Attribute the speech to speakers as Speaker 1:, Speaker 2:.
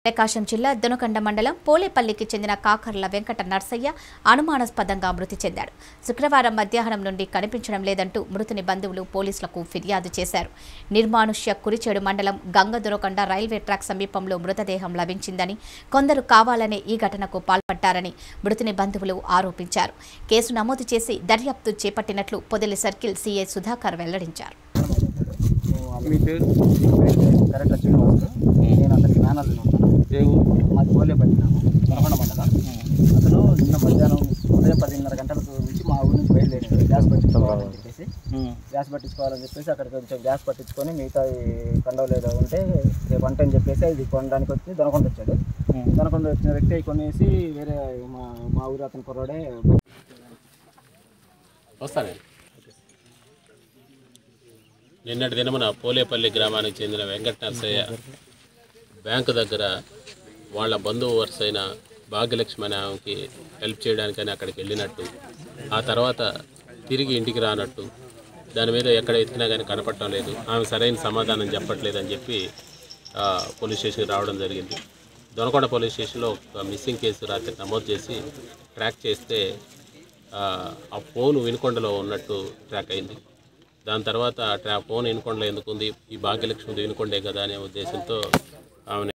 Speaker 1: ప్రకాశం జిల్లా దొనకొండ మండలం పోలేపల్లికి చెందిన కాకర్ల వెంకట నర్సయ్య అనుమానాస్పదంగా మృతి చెందాడు శుక్రవారం మధ్యాహ్నం నుండి కనిపించడం లేదంటూ మృతుని బంధువులు పోలీసులకు ఫిర్యాదు చేశారు నిర్మానుష్య కురిచేడు మండలం గంగ దొనకొండ రైల్వే ట్రాక్ సమీపంలో మృతదేహం లభించిందని కొందరు కావాలనే ఈ ఘటనకు పాల్పడ్డారని మృతుని బంధువులు ఆరోపించారు కేసు నమోదు చేసి దర్యాప్తు చేపట్టినట్లు పొదిలి సర్కిల్ సీఐ సుధాకర్ వెల్లడించారు
Speaker 2: మీ పేరు
Speaker 3: కరెక్ట్ శ్రీనివాస్ నేను అతనికి మేనల్
Speaker 2: ఏ ఊరు
Speaker 3: మాది గోలేపల్లి గ్రామం దొనకొండ మండలం అతను నిన్న మధ్యాహ్నం ఉదయం పదిన్నర గంటలకు నుంచి మా ఊరి నుంచి బయలుదేరాడు గ్యాస్ పట్టించుకోవాలని చెప్పేసి గ్యాస్ పట్టించుకోవాలని చెప్పేసి అక్కడ కొంచెం గ్యాస్ పట్టించుకొని మిగతా కండవ లేదా ఉంటే రేపు వంట అని చెప్పేసి ఇది కొనడానికి వచ్చి దొనకొండ వచ్చాడు దొనకొండ వచ్చిన వ్యక్తి అవి కొనేసి వేరే మా మా ఊరు అతని కుర్రాడే
Speaker 4: వస్తానే నిన్నటి దినమున పోలేపల్లి గ్రామానికి చెందిన వెంకట నరసయ్య బ్యాంకు దగ్గర వాళ్ళ బంధువు వరుస అయిన భాగ్యలక్ష్మి అనే ఆమెకి హెల్ప్ చేయడానికని అక్కడికి వెళ్ళినట్టు ఆ తర్వాత తిరిగి ఇంటికి రానట్టు దాని మీద ఎక్కడ ఎత్తినా కానీ కనపడటం లేదు ఆమె సరైన సమాధానం చెప్పట్లేదని చెప్పి ఆ, పోలీస్ స్టేషన్కి రావడం జరిగింది దొనకొండ పోలీస్ స్టేషన్లో ఒక మిస్సింగ్ కేసు రాత్రి నమోదు చేసి ట్రాక్ చేస్తే ఆ, ఆ ఫోన్ వినుకొండలో ఉన్నట్టు ట్రాక్ అయింది దాని తర్వాత ఆ ట్రా ఫోన్ వినుకొండలో ఎందుకు ఉంది ఈ భాగ్యలక్ష్మి వినుకొండే కదా అనే ఉద్దేశంతో ఆమెను